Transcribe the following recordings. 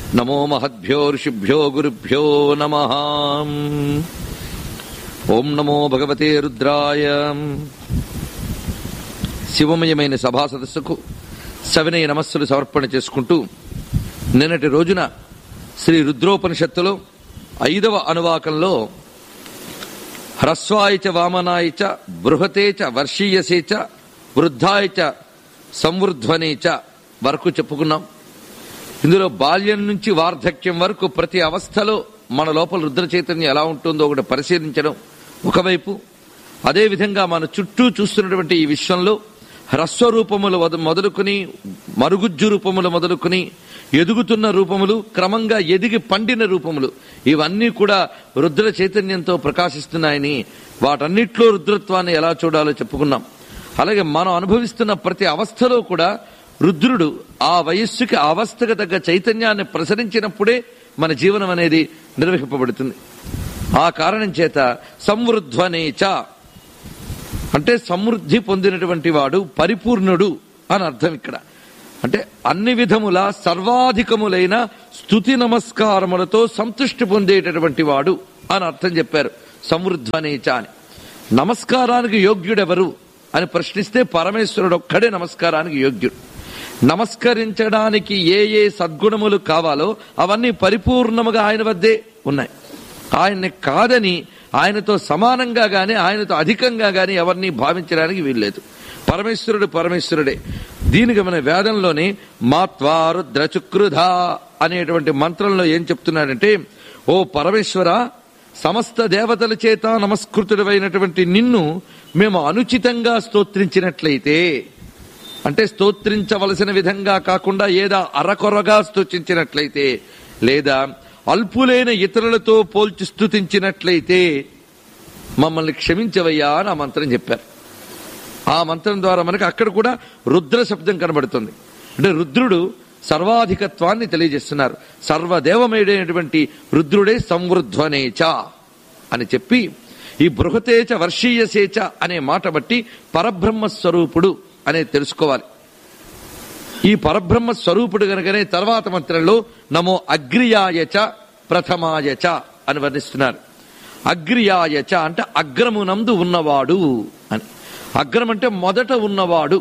నమో మహద్భ్యో ఋషిభ్యో గురుభ్యో నమ ఓం నమో భగవతే రుద్రాయ శివమయమైన సభా సదస్సుకు సవినయ నమస్సులు సమర్పణ చేసుకుంటూ నిన్నటి రోజున శ్రీ రుద్రోపనిషత్తులో ఐదవ అనువాకంలో హ్రస్వాయ చ వామనాయ చ బృహతే చ వర్షీయసే చ వృద్ధాయ చ సంవృధ్వనే చ వరకు చెప్పుకున్నాం ఇందులో బాల్యం నుంచి వార్ధక్యం వరకు ప్రతి అవస్థలో మన లోపల రుద్ర చైతన్యం ఎలా ఉంటుందో ఒకటి పరిశీలించడం ఒకవైపు అదేవిధంగా మన చుట్టూ చూస్తున్నటువంటి ఈ విశ్వంలో హ్రస్వ రూపములు వద- మొదలుకుని మరుగుజ్జు రూపములు మొదలుకుని ఎదుగుతున్న రూపములు క్రమంగా ఎదిగి పండిన రూపములు ఇవన్నీ కూడా రుద్ర చైతన్యంతో ప్రకాశిస్తున్నాయని వాటన్నిట్లో రుద్రత్వాన్ని ఎలా చూడాలో చెప్పుకున్నాం అలాగే మనం అనుభవిస్తున్న ప్రతి అవస్థలో కూడా రుద్రుడు ఆ వయస్సుకి ఆ అవస్థకు తగ్గ చైతన్యాన్ని ప్రసరించినప్పుడే మన జీవనం అనేది నిర్వహింపబడుతుంది ఆ కారణం చేత సంవృధ్వనేచ అంటే సమృద్ధి పొందినటువంటి వాడు పరిపూర్ణుడు అని అర్థం ఇక్కడ అంటే అన్ని విధముల సర్వాధికములైన స్థుతి నమస్కారములతో సంతృష్టి పొందేటటువంటి వాడు అని అర్థం చెప్పారు సమృద్ధనేచ అని నమస్కారానికి యోగ్యుడెవరు అని ప్రశ్నిస్తే పరమేశ్వరుడు ఒక్కడే నమస్కారానికి యోగ్యుడు నమస్కరించడానికి ఏ ఏ సద్గుణములు కావాలో అవన్నీ పరిపూర్ణముగా ఆయన వద్దే ఉన్నాయి ఆయన్ని కాదని ఆయనతో సమానంగా గాని ఆయనతో అధికంగా గాని ఎవరిని భావించడానికి వీల్లేదు పరమేశ్వరుడు పరమేశ్వరుడే దీనికి మన వేదంలోని మాత్వారుద్రచుక్రుధ అనేటువంటి మంత్రంలో ఏం చెప్తున్నాడంటే ఓ పరమేశ్వర సమస్త దేవతల చేత నమస్కృతుడమైనటువంటి నిన్ను మేము అనుచితంగా స్తోత్రించినట్లయితే అంటే స్తోత్రించవలసిన విధంగా కాకుండా ఏదా అరకొరగా స్తోత్రించినట్లయితే లేదా అల్పులైన ఇతరులతో పోల్చి స్తుతించినట్లయితే మమ్మల్ని క్షమించవయ్యా అని ఆ మంత్రం చెప్పారు ఆ మంత్రం ద్వారా మనకి అక్కడ కూడా రుద్ర శబ్దం కనబడుతుంది అంటే రుద్రుడు సర్వాధికత్వాన్ని తెలియజేస్తున్నారు సర్వదేవమయుడైనటువంటి రుద్రుడే సంవృధ్వనేచ అని చెప్పి ఈ బృహతేచ వర్షీయసేచ అనే మాట బట్టి పరబ్రహ్మ స్వరూపుడు అనేది తెలుసుకోవాలి ఈ పరబ్రహ్మ స్వరూపుడు గనకనే తర్వాత మంత్రంలో నమో అగ్రియాయచ ప్రథమాయచ అని వర్ణిస్తున్నారు అగ్రియాయచ అంటే అగ్రమునందు ఉన్నవాడు అని అగ్రం అంటే మొదట ఉన్నవాడు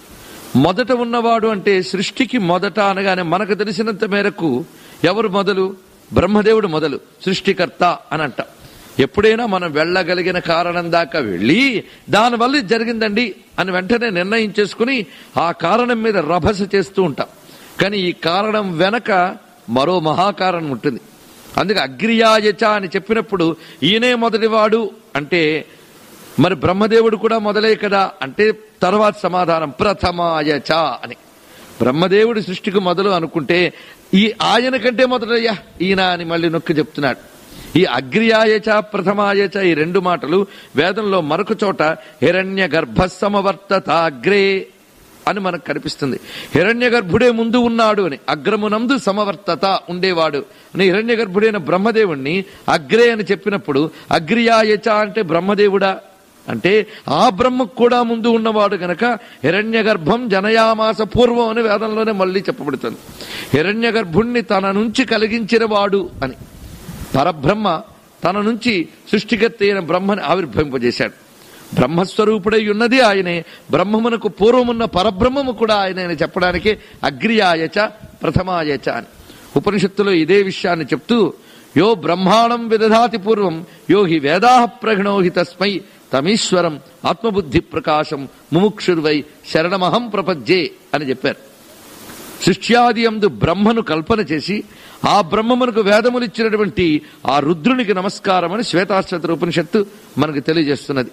మొదట ఉన్నవాడు అంటే సృష్టికి మొదట అనగానే మనకు తెలిసినంత మేరకు ఎవరు మొదలు బ్రహ్మదేవుడు మొదలు సృష్టికర్త అని అంట ఎప్పుడైనా మనం వెళ్ళగలిగిన కారణం దాకా వెళ్ళి దానివల్ల ఇది జరిగిందండి అని వెంటనే నిర్ణయం చేసుకుని ఆ కారణం మీద రభస చేస్తూ ఉంటాం కానీ ఈ కారణం వెనక మరో మహాకారణం ఉంటుంది అందుకే అగ్రియాయచ అని చెప్పినప్పుడు ఈయనే మొదటివాడు అంటే మరి బ్రహ్మదేవుడు కూడా మొదలే కదా అంటే తర్వాత సమాధానం ప్రథమాయచ అని బ్రహ్మదేవుడి సృష్టికి మొదలు అనుకుంటే ఈ ఆయన కంటే మొదలయ్యా ఈయన అని మళ్ళీ నొక్కి చెప్తున్నాడు ఈ అగ్రియాయచ ప్రథమాయచ ఈ రెండు మాటలు వేదంలో మరొక చోట హిరణ్య గర్భ సమవర్తత అగ్రే అని మనకు కనిపిస్తుంది హిరణ్య గర్భుడే ముందు ఉన్నాడు అని అగ్రమునందు సమవర్తత ఉండేవాడు అని హిరణ్య గర్భుడైన బ్రహ్మదేవుణ్ణి అగ్రే అని చెప్పినప్పుడు అగ్రియాయచ అంటే బ్రహ్మదేవుడా అంటే ఆ బ్రహ్మకు కూడా ముందు ఉన్నవాడు గనక హిరణ్య గర్భం జనయామాస పూర్వం అని వేదంలోనే మళ్ళీ చెప్పబడుతుంది హిరణ్య గర్భుణ్ణి తన నుంచి కలిగించిన వాడు అని పరబ్రహ్మ తన నుంచి సృష్టికర్త అయిన బ్రహ్మని ఆవిర్భవింపజేశాడు బ్రహ్మస్వరూపుడై ఉన్నది ఆయనే బ్రహ్మమునకు పూర్వమున్న పరబ్రహ్మము కూడా ఆయనే అని చెప్పడానికి అగ్రియాయచ ప్రథమాయచ అని ఉపనిషత్తులో ఇదే విషయాన్ని చెప్తూ యో బ్రహ్మాణం విదధాతి పూర్వం యో హి వేదా ప్రగణోహి తస్మై తమీశ్వరం ఆత్మబుద్ధి ప్రకాశం ముముక్షుర్వై శరణమహం ప్రపజ్జే అని చెప్పారు సృష్ట్యాది అందు బ్రహ్మను కల్పన చేసి ఆ బ్రహ్మమునకు వేదములిచ్చినటువంటి ఆ రుద్రునికి నమస్కారం అని శ్వేతాశ్వత ఉపనిషత్తు మనకు తెలియజేస్తున్నది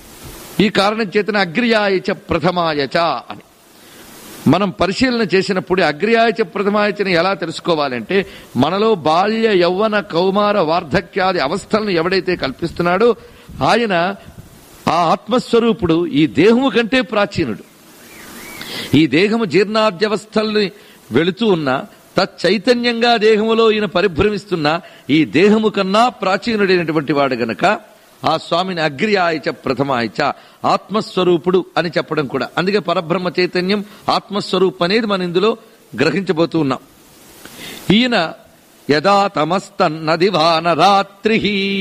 ఈ కారణం చేతన అగ్రియాయచ ప్రథమాయచ అని మనం పరిశీలన చేసినప్పుడు అగ్రియాయచ ప్రథమాయచని ఎలా తెలుసుకోవాలంటే మనలో బాల్య యౌవన కౌమార వార్ధక్యాది అవస్థలను ఎవడైతే కల్పిస్తున్నాడో ఆయన ఆ ఆత్మస్వరూపుడు ఈ దేహము కంటే ప్రాచీనుడు ఈ దేహము జీర్ణాద్యవస్థల్ని వెళుతూ ఉన్న తచ్చైతన్యంగా దేహములో ఈయన పరిభ్రమిస్తున్న ఈ దేహము కన్నా ప్రాచీనుడైనటువంటి వాడు గనక ఆ స్వామిని అగ్ర్యాయచ ప్రథమాయచ ఆత్మస్వరూపుడు అని చెప్పడం కూడా అందుకే పరబ్రహ్మ చైతన్యం ఆత్మస్వరూపం అనేది మనం ఇందులో గ్రహించబోతూ ఉన్నాం ఈయన యదా తమస్తన్నది వానరాత్రి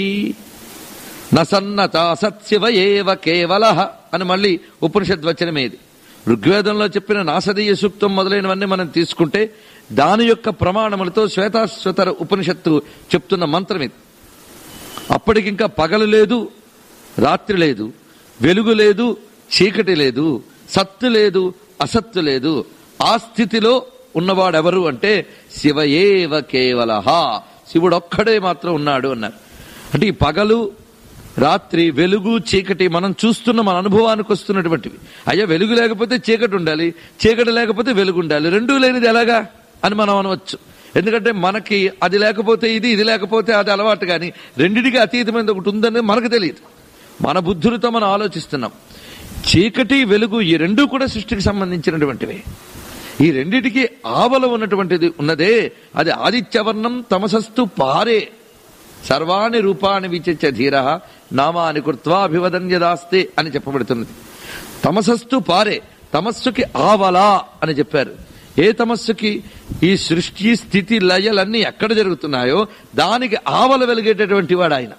నసన్నత సత్శివ ఏవ కేవల అని మళ్ళీ ఉపనిషద్ వచనమేది ఋగ్వేదంలో చెప్పిన నాసదీయ సూక్తం మొదలైనవన్నీ మనం తీసుకుంటే దాని యొక్క ప్రమాణములతో శ్వేతాశ్వతర ఉపనిషత్తు చెప్తున్న మంత్రం ఇది అప్పటికింకా పగలు లేదు రాత్రి లేదు వెలుగు లేదు చీకటి లేదు సత్తు లేదు అసత్తు లేదు ఆ స్థితిలో ఉన్నవాడెవరు అంటే శివయేవ కేవలహ శివుడు ఒక్కడే మాత్రం ఉన్నాడు అన్నారు అంటే ఈ పగలు రాత్రి వెలుగు చీకటి మనం చూస్తున్న మన అనుభవానికి వస్తున్నటువంటివి అయ్యా వెలుగు లేకపోతే చీకటి ఉండాలి చీకటి లేకపోతే వెలుగు ఉండాలి రెండూ లేనిది ఎలాగా అని మనం అనవచ్చు ఎందుకంటే మనకి అది లేకపోతే ఇది ఇది లేకపోతే అది అలవాటు కానీ రెండిటికి అతీతమైనది ఒకటి ఉందని మనకు తెలియదు మన బుద్ధులతో మనం ఆలోచిస్తున్నాం చీకటి వెలుగు ఈ రెండూ కూడా సృష్టికి సంబంధించినటువంటివి ఈ రెండిటికి ఆవల ఉన్నటువంటిది ఉన్నదే అది ఆదిత్యవర్ణం తమసస్తు పారే సర్వాణి రూపాన్ని విచచ్చ ధీర నామాని కృత్వా అభివదన్యదాస్తే అని చెప్పబడుతున్నది తమసస్తు పారే తమస్సుకి ఆవలా అని చెప్పారు ఏ తమస్సుకి ఈ సృష్టి స్థితి లయలన్నీ ఎక్కడ జరుగుతున్నాయో దానికి ఆవల వెలిగేటటువంటి వాడు ఆయన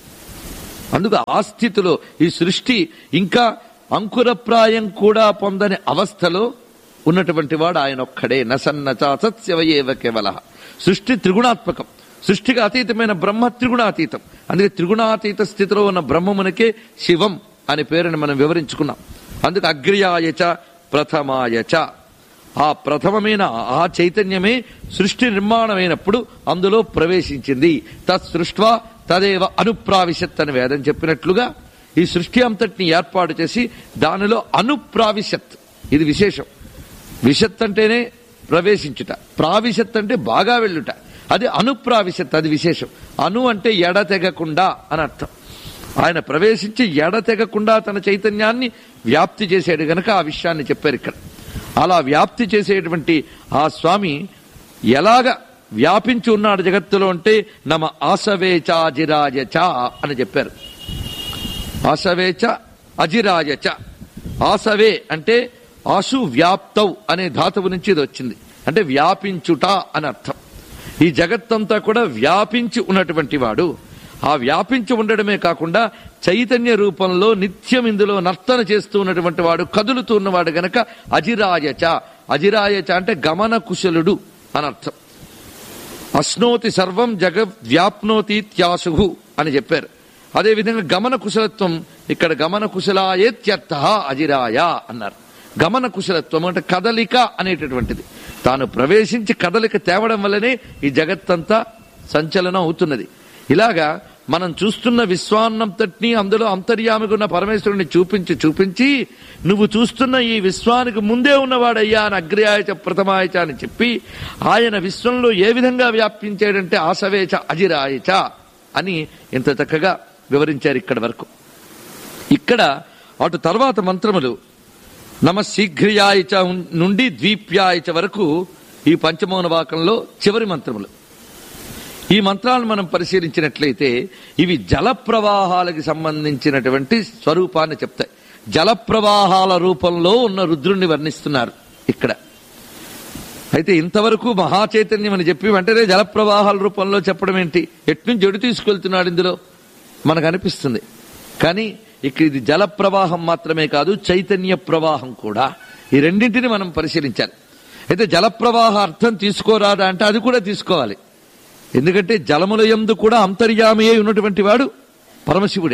అందుకు ఆ స్థితిలో ఈ సృష్టి ఇంకా అంకురప్రాయం కూడా పొందని అవస్థలో ఉన్నటువంటి వాడు ఆయన ఒక్కడే నసన్నచ సత్యవయేవ కేవల సృష్టి త్రిగుణాత్మకం సృష్టికి అతీతమైన బ్రహ్మ త్రిగుణాతీతం అందుకే త్రిగుణాతీత స్థితిలో ఉన్న బ్రహ్మమునికే శివం అనే పేరుని మనం వివరించుకున్నాం అందుకు అగ్ర్యాయచ ప్రథమాయచ ఆ ప్రథమమైన ఆ చైతన్యమే సృష్టి నిర్మాణమైనప్పుడు అందులో ప్రవేశించింది తత్ సృష్వా తదేవ అనుప్రావిశత్ అని వేదం చెప్పినట్లుగా ఈ సృష్టి అంతటిని ఏర్పాటు చేసి దానిలో అనుప్రావిశత్ ఇది విశేషం విశత్ అంటేనే ప్రవేశించుట ప్రావిశత్ అంటే బాగా వెళ్ళుట అది అనుప్రావిశత్ అది విశేషం అను అంటే ఎడతెగకుండా అని అర్థం ఆయన ప్రవేశించి ఎడతెగకుండా తన చైతన్యాన్ని వ్యాప్తి చేశాడు గనక ఆ విషయాన్ని చెప్పారు ఇక్కడ అలా వ్యాప్తి చేసేటువంటి ఆ స్వామి ఎలాగ వ్యాపించి ఉన్నాడు జగత్తులో అంటే నమ ఆసవేచాజిరాజచ అని చెప్పారు ఆసవేచ అజిరాజచ ఆసవే అంటే ఆసు వ్యాప్తౌ అనే ధాతువు నుంచి ఇది వచ్చింది అంటే వ్యాపించుట అని అర్థం ఈ జగత్తంతా కూడా వ్యాపించి ఉన్నటువంటి వాడు ఆ వ్యాపించి ఉండడమే కాకుండా చైతన్య రూపంలో నిత్యం ఇందులో నర్తన చేస్తూ ఉన్నటువంటి వాడు కదులుతూ ఉన్నవాడు గనక అజిరాయచ అజిరాయచ అంటే గమన కుశలుడు అని అర్థం అశ్నోతి సర్వం జగవ్యాప్నోతి త్యాసు అని చెప్పారు అదేవిధంగా గమన కుశలత్వం ఇక్కడ గమన కుశలాయేత్యర్థ అజిరాయ అన్నారు గమన కుశలత్వం అంటే కదలిక అనేటటువంటిది తాను ప్రవేశించి కదలిక తేవడం వల్లనే ఈ జగత్తంతా సంచలనం అవుతున్నది ఇలాగా మనం చూస్తున్న విశ్వాన్నంతటినీ అందులో అంతర్యామిగా ఉన్న పరమేశ్వరుని చూపించి చూపించి నువ్వు చూస్తున్న ఈ విశ్వానికి ముందే ఉన్నవాడయ్యా అని అగ్రయాయచ ప్రథమాయచ అని చెప్పి ఆయన విశ్వంలో ఏ విధంగా వ్యాపించాడంటే ఆసవేచ అజిరాయచ అని ఇంత చక్కగా వివరించారు ఇక్కడి వరకు ఇక్కడ అటు తర్వాత మంత్రములు నమ శీఘ్రియాయచ నుండి ద్వీప్యాయచ వరకు ఈ పంచమౌన వాకంలో చివరి మంత్రములు ఈ మంత్రాలను మనం పరిశీలించినట్లయితే ఇవి జల ప్రవాహాలకు సంబంధించినటువంటి స్వరూపాన్ని చెప్తాయి జల ప్రవాహాల రూపంలో ఉన్న రుద్రుణ్ణి వర్ణిస్తున్నారు ఇక్కడ అయితే ఇంతవరకు మహాచైతన్యం అని చెప్పి వెంటనే జల ప్రవాహాల రూపంలో చెప్పడం ఏంటి ఎట్నుంచి ఎడు తీసుకెళ్తున్నాడు ఇందులో మనకు అనిపిస్తుంది కానీ ఇక్కడ ఇది జల ప్రవాహం మాత్రమే కాదు చైతన్య ప్రవాహం కూడా ఈ రెండింటిని మనం పరిశీలించాలి అయితే జల ప్రవాహ అర్థం తీసుకోరాదా అంటే అది కూడా తీసుకోవాలి ఎందుకంటే జలముల యందు కూడా అంతర్యామి అయి ఉన్నటువంటి వాడు పరమశివుడే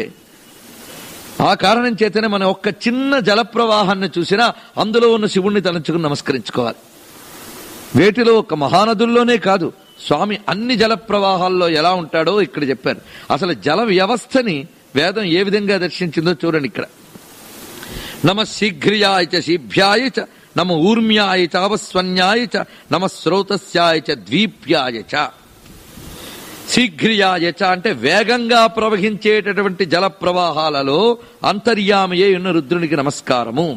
ఆ కారణం చేతనే మనం ఒక్క చిన్న జల ప్రవాహాన్ని చూసినా అందులో ఉన్న శివుణ్ణి తలంచుకుని నమస్కరించుకోవాలి వేటిలో ఒక మహానదుల్లోనే కాదు స్వామి అన్ని జల ప్రవాహాల్లో ఎలా ఉంటాడో ఇక్కడ చెప్పారు అసలు జల వ్యవస్థని వేదం ఏ విధంగా దర్శించిందో చూడండి ఇక్కడ నమ శీఘ్రియాయ చ శీభ్యాయ చ నమ ఊర్మ్యాయ చ అవస్వన్యాయ చ నమ స్రోతస్యాయ చ ద్వీప్యాయ చ శీఘ్రియాయ చ అంటే వేగంగా ప్రవహించేటటువంటి జల ప్రవాహాలలో అంతర్యామయే ఉన్న రుద్రునికి నమస్కారము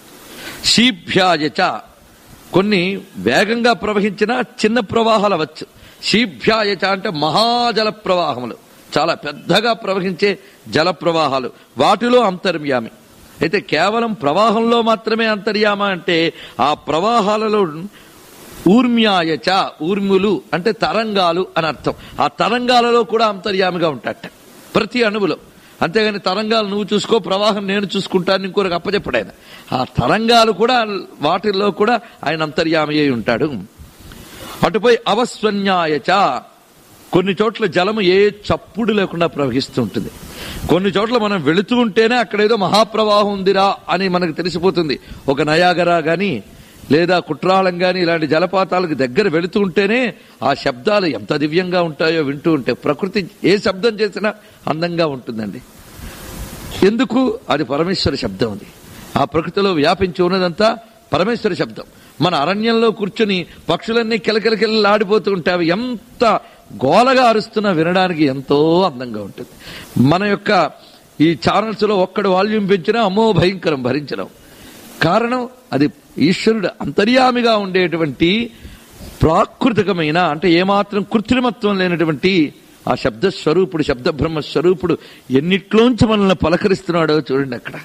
శీభ్యాయ చ కొన్ని వేగంగా ప్రవహించిన చిన్న ప్రవాహాలు అవచ్చు శీభ్యాయ చ అంటే మహాజల ప్రవాహములు చాలా పెద్దగా ప్రవహించే జల ప్రవాహాలు వాటిలో అంతర్యామి అయితే కేవలం ప్రవాహంలో మాత్రమే అంతర్యామ అంటే ఆ ప్రవాహాలలో ఊర్మ్యాయచ ఊర్ములు అంటే తరంగాలు అని అర్థం ఆ తరంగాలలో కూడా అంతర్యామిగా ఉంటాట ప్రతి అణువులో అంతేగాని తరంగాలు నువ్వు చూసుకో ప్రవాహం నేను చూసుకుంటాను ఇంకొకరికి అప్పచెప్పడు ఆయన ఆ తరంగాలు కూడా వాటిల్లో కూడా ఆయన అంతర్యామి అయి ఉంటాడు అటుపై అవస్వన్యాయచ కొన్ని చోట్ల జలము ఏ చప్పుడు లేకుండా ప్రవహిస్తూ ఉంటుంది కొన్ని చోట్ల మనం వెళుతూ ఉంటేనే అక్కడ ఏదో మహాప్రవాహం ఉందిరా అని మనకు తెలిసిపోతుంది ఒక నయాగరా గాని లేదా కుట్రాళం గాని ఇలాంటి జలపాతాలకు దగ్గర వెళుతూ ఉంటేనే ఆ శబ్దాలు ఎంత దివ్యంగా ఉంటాయో వింటూ ఉంటే ప్రకృతి ఏ శబ్దం చేసినా అందంగా ఉంటుందండి ఎందుకు అది పరమేశ్వర శబ్దం అది ఆ ప్రకృతిలో వ్యాపించి ఉన్నదంతా పరమేశ్వర శబ్దం మన అరణ్యంలో కూర్చుని పక్షులన్నీ కిలకిలకిల్లాడిపోతూ ఉంటే అవి ఎంత గోలగా అరుస్తున్నా వినడానికి ఎంతో అందంగా ఉంటుంది మన యొక్క ఈ ఛానల్స్ లో ఒక్కడు వాల్యూమ్ పెంచినా అమ్మో భయంకరం భరించడం కారణం అది ఈశ్వరుడు అంతర్యామిగా ఉండేటువంటి ప్రాకృతికమైన అంటే ఏమాత్రం కృత్రిమత్వం లేనటువంటి ఆ శబ్ద స్వరూపుడు శబ్ద బ్రహ్మ స్వరూపుడు ఎన్నిట్లోంచి మనల్ని పలకరిస్తున్నాడో చూడండి అక్కడ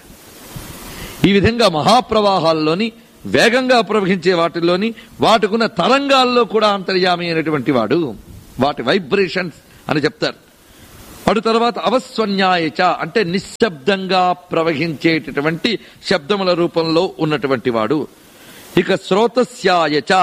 ఈ విధంగా మహాప్రవాహాల్లోని వేగంగా ప్రవహించే వాటిల్లోని వాటికున్న తరంగాల్లో కూడా అంతర్యామి అయినటువంటి వాడు వాటి వైబ్రేషన్స్ అని చెప్తారు అటు తర్వాత అవస్వన్యాయచ అంటే నిశ్శబ్దంగా ప్రవహించేటటువంటి శబ్దముల రూపంలో ఉన్నటువంటి వాడు ఇక శ్రోతస్యాయచ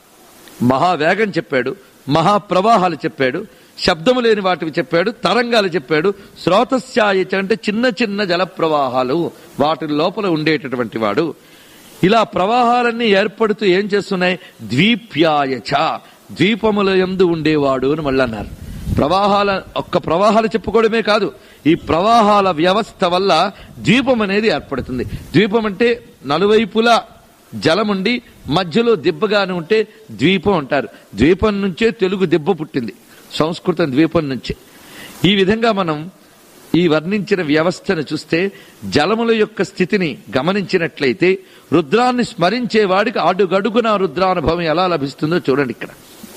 మహావేగం చెప్పాడు మహాప్రవాహాలు చెప్పాడు శబ్దము లేని వాటివి చెప్పాడు తరంగాలు చెప్పాడు శ్రోతస్యాయచ అంటే చిన్న చిన్న జల ప్రవాహాలు వాటి లోపల ఉండేటటువంటి వాడు ఇలా ప్రవాహాలన్నీ ఏర్పడుతూ ఏం చేస్తున్నాయి ద్వీప్యాయచ ద్వీపముల యందు ఉండేవాడు అని మళ్ళీ అన్నారు ప్రవాహాల ఒక్క ప్రవాహాలు చెప్పుకోవడమే కాదు ఈ ప్రవాహాల వ్యవస్థ వల్ల ద్వీపం అనేది ఏర్పడుతుంది ద్వీపం అంటే నలువైపులా జలముండి మధ్యలో దిబ్బగానే ఉంటే ద్వీపం అంటారు ద్వీపం నుంచే తెలుగు దిబ్బ పుట్టింది సంస్కృతం ద్వీపం నుంచే ఈ విధంగా మనం ఈ వర్ణించిన వ్యవస్థను చూస్తే జలముల యొక్క స్థితిని గమనించినట్లయితే రుద్రాన్ని స్మరించే వాడికి అడుగడుగున రుద్రానుభవం ఎలా లభిస్తుందో చూడండి ఇక్కడ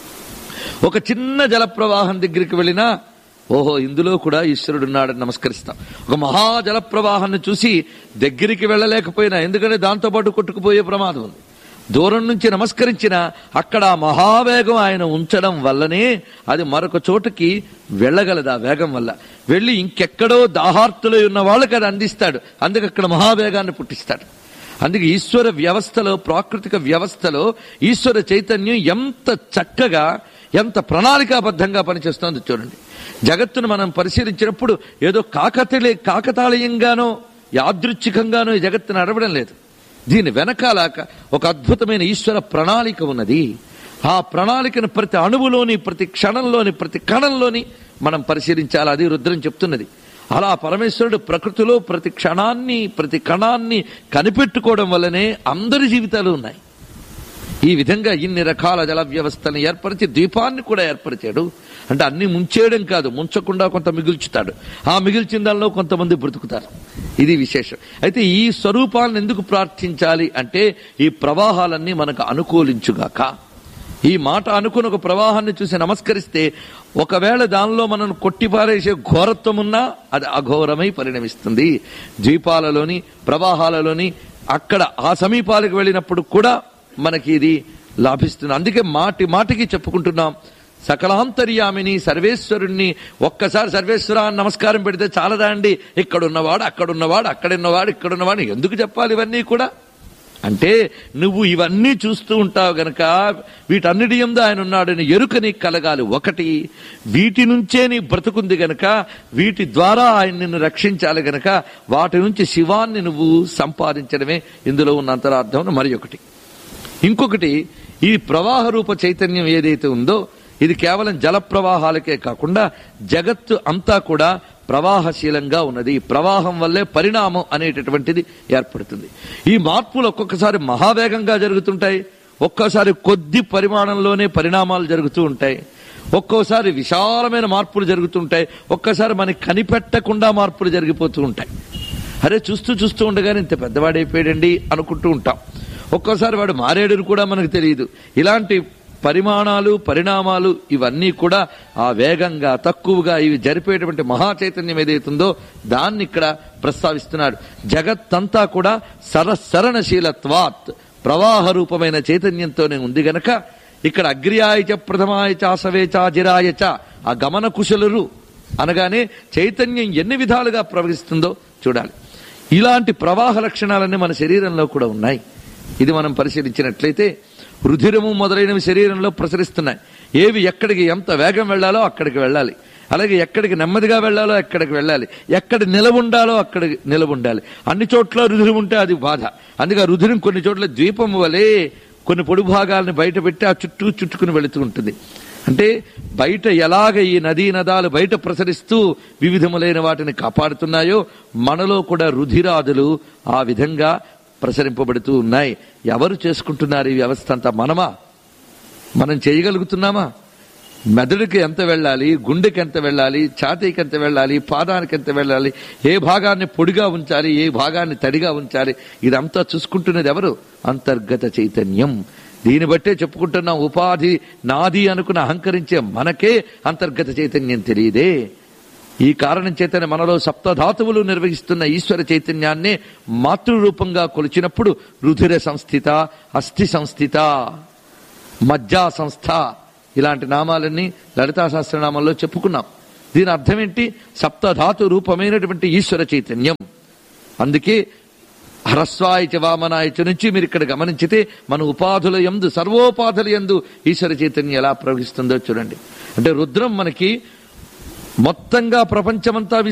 ఒక చిన్న జల ప్రవాహం దగ్గరికి వెళ్ళినా ఓహో ఇందులో కూడా ఈశ్వరుడు ఉన్నాడని నమస్కరిస్తాం ఒక మహా జల ప్రవాహాన్ని చూసి దగ్గరికి వెళ్ళలేకపోయినా ఎందుకంటే దాంతో పాటు కొట్టుకుపోయే ప్రమాదం ఉంది దూరం నుంచి నమస్కరించిన అక్కడ ఆ మహావేగం ఆయన ఉంచడం వల్లనే అది మరొక చోటుకి వెళ్ళగలదు ఆ వేగం వల్ల వెళ్ళి ఇంకెక్కడో దాహార్తులై ఉన్న వాళ్ళకి అది అందిస్తాడు అందుకే అక్కడ మహావేగాన్ని పుట్టిస్తాడు అందుకే ఈశ్వర వ్యవస్థలో ప్రాకృతిక వ్యవస్థలో ఈశ్వర చైతన్యం ఎంత చక్కగా ఎంత ప్రణాళికాబద్ధంగా పనిచేస్తోంది చూడండి జగత్తును మనం పరిశీలించినప్పుడు ఏదో కాకతలే కాకతాళీయంగానో యాదృచ్ఛికంగానో ఈ జగత్తు నడవడం లేదు దీని వెనకాల ఒక అద్భుతమైన ఈశ్వర ప్రణాళిక ఉన్నది ఆ ప్రణాళికను ప్రతి అణువులోని ప్రతి క్షణంలోని ప్రతి కణంలోని మనం పరిశీలించాలి అది రుద్రం చెప్తున్నది అలా పరమేశ్వరుడు ప్రకృతిలో ప్రతి క్షణాన్ని ప్రతి కణాన్ని కనిపెట్టుకోవడం వల్లనే అందరి జీవితాలు ఉన్నాయి ఈ విధంగా ఇన్ని రకాల జల వ్యవస్థను ఏర్పరిచి ద్వీపాన్ని కూడా ఏర్పరిచాడు అంటే అన్ని ముంచేయడం కాదు ముంచకుండా కొంత మిగుల్చుతాడు ఆ మిగిల్చిన దానిలో కొంతమంది బ్రతుకుతారు ఇది విశేషం అయితే ఈ స్వరూపాలను ఎందుకు ప్రార్థించాలి అంటే ఈ ప్రవాహాలన్నీ మనకు అనుకూలించుగాక ఈ మాట అనుకుని ఒక ప్రవాహాన్ని చూసి నమస్కరిస్తే ఒకవేళ దానిలో మనం కొట్టిపారేసే ఘోరత్వం ఉన్నా అది అఘోరమై పరిణమిస్తుంది ద్వీపాలలోని ప్రవాహాలలోని అక్కడ ఆ సమీపాలకు వెళ్ళినప్పుడు కూడా మనకి ఇది లాభిస్తుంది అందుకే మాటి మాటికి చెప్పుకుంటున్నాం సకలాంతర్యామిని సర్వేశ్వరుణ్ణి ఒక్కసారి సర్వేశ్వర అని నమస్కారం పెడితే చాలదా అండి ఇక్కడున్నవాడు అక్కడున్నవాడు అక్కడున్నవాడు ఇక్కడున్నవాడు ఎందుకు చెప్పాలి ఇవన్నీ కూడా అంటే నువ్వు ఇవన్నీ చూస్తూ ఉంటావు గనక వీటన్నిటి ఎందు ఆయన ఉన్నాడని ఎరుక నీకు కలగాలి ఒకటి వీటి నుంచే నీ బ్రతుకుంది గనక వీటి ద్వారా ఆయన నిన్ను రక్షించాలి గనక వాటి నుంచి శివాన్ని నువ్వు సంపాదించడమే ఇందులో ఉన్న అంతరార్థం మరి ఒకటి ఇంకొకటి ఈ ప్రవాహ రూప చైతన్యం ఏదైతే ఉందో ఇది కేవలం జల ప్రవాహాలకే కాకుండా జగత్తు అంతా కూడా ప్రవాహశీలంగా ఉన్నది ప్రవాహం వల్లే పరిణామం అనేటటువంటిది ఏర్పడుతుంది ఈ మార్పులు ఒక్కొక్కసారి మహావేగంగా జరుగుతుంటాయి ఒక్కోసారి కొద్ది పరిమాణంలోనే పరిణామాలు జరుగుతూ ఉంటాయి ఒక్కోసారి విశాలమైన మార్పులు జరుగుతుంటాయి ఒక్కసారి మనకి కనిపెట్టకుండా మార్పులు జరిగిపోతూ ఉంటాయి అరే చూస్తూ చూస్తూ ఉండగానే ఇంత పెద్దవాడైపోయాడండి అనుకుంటూ ఉంటాం ఒక్కోసారి వాడు మారేడుని కూడా మనకు తెలియదు ఇలాంటి పరిమాణాలు పరిణామాలు ఇవన్నీ కూడా ఆ వేగంగా తక్కువగా ఇవి జరిపేటువంటి మహా చైతన్యం ఏదైతుందో దాన్ని ఇక్కడ ప్రస్తావిస్తున్నాడు జగత్తంతా కూడా సరసరణశీలత్వాత్ ప్రవాహ రూపమైన చైతన్యంతోనే ఉంది గనక ఇక్కడ అగ్ర్యాయచ ప్రథమాయచ ఆసవేచ జిరాయచ ఆ గమన కుశలురు అనగానే చైతన్యం ఎన్ని విధాలుగా ప్రవహిస్తుందో చూడాలి ఇలాంటి ప్రవాహ లక్షణాలన్నీ మన శరీరంలో కూడా ఉన్నాయి ఇది మనం పరిశీలించినట్లయితే రుధిరము మొదలైనవి శరీరంలో ప్రసరిస్తున్నాయి ఏవి ఎక్కడికి ఎంత వేగం వెళ్ళాలో అక్కడికి వెళ్ళాలి అలాగే ఎక్కడికి నెమ్మదిగా వెళ్ళాలో ఎక్కడికి వెళ్ళాలి ఎక్కడ నిలవుండాలో అక్కడికి నిలవుండాలి అన్ని చోట్ల రుధిరం ఉంటే అది బాధ అందుకే ఆ రుధిరం కొన్ని చోట్ల ద్వీపం వలె కొన్ని పొడి భాగాలను బయట పెట్టి ఆ చుట్టూ చుట్టుకుని వెళుతూ ఉంటుంది అంటే బయట ఎలాగ ఈ నదీ నదాలు బయట ప్రసరిస్తూ వివిధములైన వాటిని కాపాడుతున్నాయో మనలో కూడా రుధిరాదులు ఆ విధంగా ప్రసరింపబడుతూ ఉన్నాయి ఎవరు చేసుకుంటున్నారు ఈ వ్యవస్థ అంతా మనమా మనం చేయగలుగుతున్నామా మెదడుకి ఎంత వెళ్ళాలి గుండెకి ఎంత వెళ్ళాలి ఛాతీకి ఎంత వెళ్ళాలి పాదానికి ఎంత వెళ్ళాలి ఏ భాగాన్ని పొడిగా ఉంచాలి ఏ భాగాన్ని తడిగా ఉంచాలి ఇదంతా చూసుకుంటున్నది ఎవరు అంతర్గత చైతన్యం దీన్ని బట్టే చెప్పుకుంటున్నాం ఉపాధి నాది అనుకుని అహంకరించే మనకే అంతర్గత చైతన్యం తెలియదే ఈ కారణం చేతనే మనలో సప్తధాతువులు నిర్వహిస్తున్న ఈశ్వర చైతన్యాన్నే మాతృరూపంగా కొలిచినప్పుడు రుధిర సంస్థిత అస్థి సంస్థిత మజ్జా సంస్థ ఇలాంటి నామాలన్నీ లలితా సహస్రనామంలో చెప్పుకున్నాం దీని అర్థం ఏంటి సప్తధాతు రూపమైనటువంటి ఈశ్వర చైతన్యం అందుకే హ్రస్వాయచ వామనాయచ నుంచి మీరు ఇక్కడ గమనించితే మన ఉపాధుల ఎందు సర్వోపాధుల ఎందు ఈశ్వర చైతన్యం ఎలా ప్రవహిస్తుందో చూడండి అంటే రుద్రం మనకి మొత్తంగా ప్రపంచమంతా